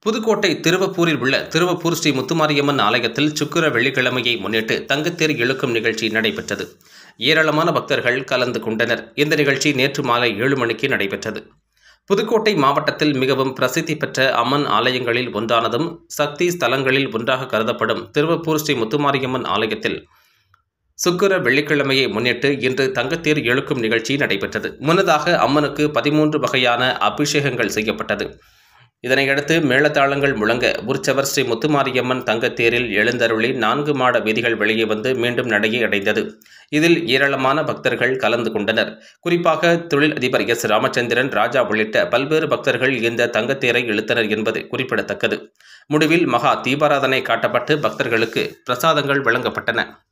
புதுக்கோட்டை திருவப்பூரில் உள்ள திருவப்பூர் ஸ்ரீ முத்துமாரியம்மன் ஆலயத்தில் சுக்கிர வெள்ளிக்கிழமையை முன்னிட்டு தங்கத்தேர் இழுக்கும் நிகழ்ச்சி நடைபெற்றது ஏராளமான பக்தர்கள் கலந்து கொண்டனர் இந்த நிகழ்ச்சி நேற்று மாலை ஏழு மணிக்கு நடைபெற்றது புதுக்கோட்டை மாவட்டத்தில் மிகவும் பிரசித்தி பெற்ற அம்மன் ஆலயங்களில் ஒன்றானதும் சக்தி ஸ்தலங்களில் ஒன்றாக கருதப்படும் திருவப்பூர் ஸ்ரீ முத்துமாரியம்மன் ஆலயத்தில் சுக்கிர வெள்ளிக்கிழமையை முன்னிட்டு இன்று தங்கத்தேர் இழுக்கும் நிகழ்ச்சி நடைபெற்றது முன்னதாக அம்மனுக்கு பதிமூன்று வகையான அபிஷேகங்கள் செய்யப்பட்டது இதனையடுத்து மேளதாளங்கள் முழங்க உற்சவர் ஸ்ரீ முத்துமாரியம்மன் தங்கத்தேரில் எழுந்தருளி நான்கு மாட வீதிகள் வெளியே வந்து மீண்டும் நடையை அடைந்தது இதில் ஏராளமான பக்தர்கள் கலந்து கொண்டனர் குறிப்பாக தொழில் அதிபர் எஸ் ராமச்சந்திரன் ராஜா உள்ளிட்ட பல்வேறு பக்தர்கள் இந்த தங்கத்தேரை இழுத்தனர் என்பது குறிப்பிடத்தக்கது முடிவில் மகா தீபாராதனை காட்டப்பட்டு பக்தர்களுக்கு பிரசாதங்கள் வழங்கப்பட்டன